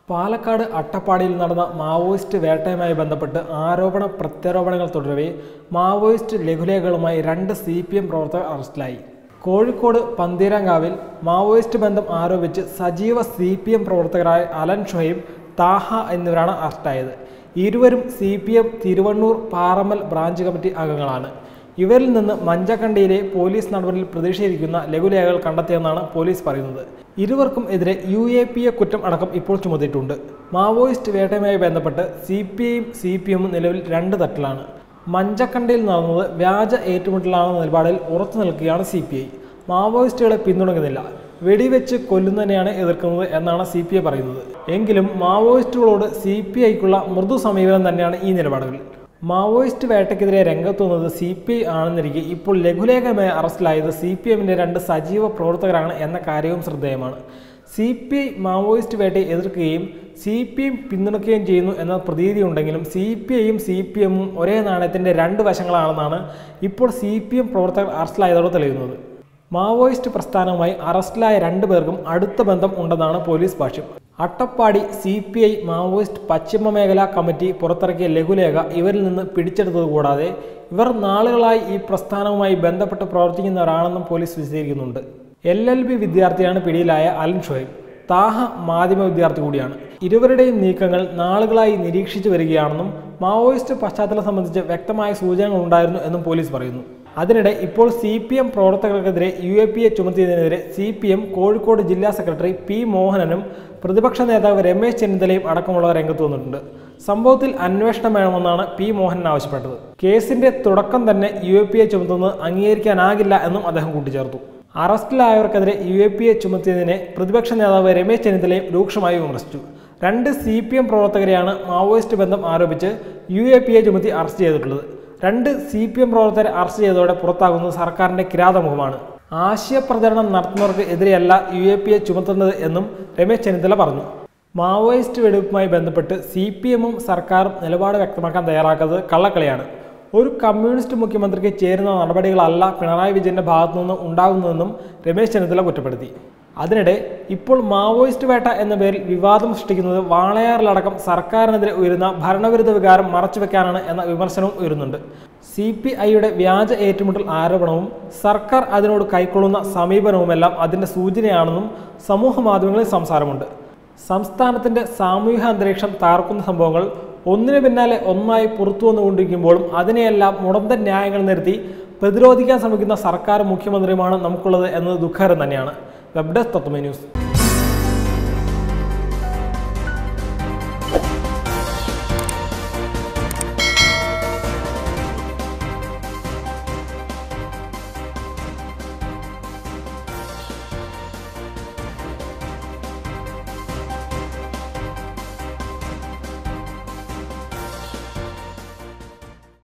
പാലക്കാട് അട്ടപ്പാടിയിൽ നടന്ന മാവോയിസ്റ്റ് വേട്ടയുമായി ബന്ധപ്പെട്ട് ആരോപണ പ്രത്യാരോപണങ്ങൾ തുടരവേ മാവോയിസ്റ്റ് ലഘുലേഖകളുമായി രണ്ട് സി പി എം പ്രവർത്തകർ അറസ്റ്റിലായി കോഴിക്കോട് പന്തീരങ്കാവിൽ മാവോയിസ്റ്റ് ബന്ധം ആരോപിച്ച് സജീവ സി പി എം പ്രവർത്തകരായ അലൻ ഷൊഹൈബ് താഹ എന്നിവരാണ് അറസ്റ്റായത് ഇരുവരും C P M Thiruvannur Parammal branch committee അംഗങ്ങളാണ് ഇവരിൽ നിന്ന് മഞ്ചക്കണ്ടിയിലെ പോലീസ് നടപടിയിൽ പ്രതിഷേധിക്കുന്ന ലഘുലേഖകൾ കണ്ടെത്തിയെന്നാണ് പോലീസ് പറയുന്നത് ഇരുവർക്കും എതിരെ യു എ പി എ കുറ്റം അടക്കം ഇപ്പോൾ ചുമത്തിയിട്ടുണ്ട് മാവോയിസ്റ്റ് വേട്ടയുമായി ബന്ധപ്പെട്ട് സി പി ഐയും സി പി എമ്മും നിലവിൽ രണ്ട് തട്ടിലാണ് മഞ്ചക്കണ്ടിയിൽ നടന്നത് വ്യാജ ഏറ്റുമുട്ടലാണെന്ന നിലപാടിൽ ഉറച്ചു നിൽക്കുകയാണ് സി പി ഐ മാവോയിസ്റ്റുകളെ പിന്തുണയ്ക്കുന്നില്ല വെടിവെച്ച് കൊല്ലുന്നതിനെയാണ് എതിർക്കുന്നത് എന്നാണ് സി പി ഐ പറയുന്നത് എങ്കിലും മാവോയിസ്റ്റുകളോട് സി പി ഐക്കുള്ള മൃദു സമീപനം തന്നെയാണ് ഈ നിലപാടുകൾ മാവോയിസ്റ്റ് വേട്ടയ്ക്കെതിരെ രംഗത്ത് വന്നത് സി പി ഐ ആണെന്നിരിക്കെ ഇപ്പോൾ ലഘുലേഖമായി അറസ്റ്റിലായത് സി പി എമ്മിൻ്റെ രണ്ട് സജീവ പ്രവർത്തകരാണ് എന്ന കാര്യവും ശ്രദ്ധേയമാണ് സി പി ഐ മാവോയിസ്റ്റ് വേട്ടയെ എതിർക്കുകയും സി പി എം പിന്തുണയ്ക്കുകയും ചെയ്യുന്നു എന്ന പ്രതീതി ഉണ്ടെങ്കിലും സി പി ഐയും സി പി എമ്മും ഒരേ നാണയത്തിൻ്റെ രണ്ട് വശങ്ങളാണെന്നാണ് ഇപ്പോൾ സി പി എം പ്രവർത്തകർ അറസ്റ്റിലായതോടെ തെളിയുന്നത് മാവോയിസ്റ്റ് പ്രസ്ഥാനവുമായി അറസ്റ്റിലായ രണ്ടു പേർക്കും അടുത്ത ബന്ധം ഉണ്ടെന്നാണ് പോലീസ് ഭാഷ്യം Attappadi C P I Maoist പശ്ചിമ മേഖലാ കമ്മിറ്റി പുറത്തിറക്കിയ ലഘുലേഖ ഇവരിൽ നിന്ന് പിടിച്ചെടുത്തത് കൂടാതെ ഇവർ നാളുകളായി ഈ പ്രസ്ഥാനവുമായി ബന്ധപ്പെട്ട് പ്രവർത്തിക്കുന്നവരാണെന്നും പോലീസ് വിശദീകരിക്കുന്നുണ്ട് എൽ എൽ ബി വിദ്യാർത്ഥിയാണ് പിടിയിലായ അലൻ ഷോയിബ് താഹ മാധ്യമ വിദ്യാർത്ഥി കൂടിയാണ് ഇരുവരുടെയും നീക്കങ്ങൾ നാളുകളായി നിരീക്ഷിച്ചു വരികയാണെന്നും മാവോയിസ്റ്റ് പശ്ചാത്തലം സംബന്ധിച്ച് വ്യക്തമായ സൂചനകൾ ഉണ്ടായിരുന്നു എന്നും പോലീസ് പറയുന്നു അതിനിടെ ഇപ്പോൾ സി പി എം പ്രവർത്തകർക്കെതിരെ യു എ പി എ ചുമത്തിയതിനെതിരെ സി പി എം കോഴിക്കോട് ജില്ലാ സെക്രട്ടറി പി മോഹനനും പ്രതിപക്ഷ നേതാവ് രമേശ് ചെന്നിത്തലയും അടക്കമുള്ളവർ രംഗത്ത് വന്നിട്ടുണ്ട് സംഭവത്തിൽ അന്വേഷണം വേണമെന്നാണ് പി മോഹനൻ ആവശ്യപ്പെട്ടത് കേസിന്റെ തുടക്കം തന്നെ യു എ പി എ ചുമത്തുന്നത് അംഗീകരിക്കാനാകില്ല എന്നും അദ്ദേഹം കൂട്ടിച്ചേർത്തു അറസ്റ്റിലായവർക്കെതിരെ യു എ പി എ ചുമത്തിയതിനെ പ്രതിപക്ഷ നേതാവ് രമേശ് ചെന്നിത്തലയും രൂക്ഷമായി വിമർശിച്ചു രണ്ട് സി പി എം പ്രവർത്തകരെയാണ് മാവോയിസ്റ്റ് ബന്ധം ആരോപിച്ച് യു എ പി എ ചുമത്തി അറസ്റ്റ് ചെയ്തിട്ടുള്ളത് രണ്ട് സി പി എം പ്രവർത്തകരെ അറസ്റ്റ് ചെയ്തതോടെ പുറത്താകുന്നത് സർക്കാരിന്റെ കിരാതമുഖമാണ് ആശയപ്രചരണം നടത്തുന്നവർക്ക് എതിരെയല്ല യു എ പി എ ചുമത്തുന്നത് എന്നും രമേശ് ചെന്നിത്തല പറഞ്ഞു മാവോയിസ്റ്റ് വെടിവെപ്പുമായി ബന്ധപ്പെട്ട് സി പി എമ്മും സർക്കാരും നിലപാട് വ്യക്തമാക്കാൻ തയ്യാറാക്കുന്നത് കള്ളക്കളിയാണ് ഒരു കമ്മ്യൂണിസ്റ്റ് മുഖ്യമന്ത്രിക്ക് ചേരുന്ന നടപടികളല്ല പിണറായി വിജയന്റെ ഭാഗത്തു നിന്ന് ഉണ്ടാകുന്നതെന്നും രമേശ് ചെന്നിത്തല കുറ്റപ്പെടുത്തി അതിനിടെ ഇപ്പോൾ മാവോയിസ്റ്റ് വേട്ട എന്ന പേരിൽ വിവാദം സൃഷ്ടിക്കുന്നത് വാളയാറിലടക്കം സർക്കാരിനെതിരെ ഉയരുന്ന ഭരണവിരുദ്ധ വികാരം മറച്ചുവെക്കാനാണ് എന്ന വിമർശനവും ഉയരുന്നുണ്ട് സി പി ഐയുടെ വ്യാജ ഏറ്റുമുട്ടൽ ആരോപണവും സർക്കാർ അതിനോട് കൈക്കൊള്ളുന്ന സമീപനവുമെല്ലാം അതിൻ്റെ സൂചനയാണെന്നും സമൂഹ മാധ്യമങ്ങളിൽ സംസാരമുണ്ട് സംസ്ഥാനത്തിന്റെ സാമൂഹിക അന്തരീക്ഷം തകർക്കുന്ന സംഭവങ്ങൾ ഒന്നിനു പിന്നാലെ ഒന്നായി പുറത്തു വന്നുകൊണ്ടിരിക്കുമ്പോഴും അതിനെയെല്ലാം മുടന്തൻ ന്യായങ്ങൾ നിരത്തി പ്രതിരോധിക്കാൻ ശ്രമിക്കുന്ന സർക്കാർ മുഖ്യമന്ത്രിയുമാണ് നമുക്കുള്ളത് എന്നത് ദുഃഖകരം തന്നെയാണ് വെബ് ഡെസ്ക് തത്വമേ ന്യൂസ്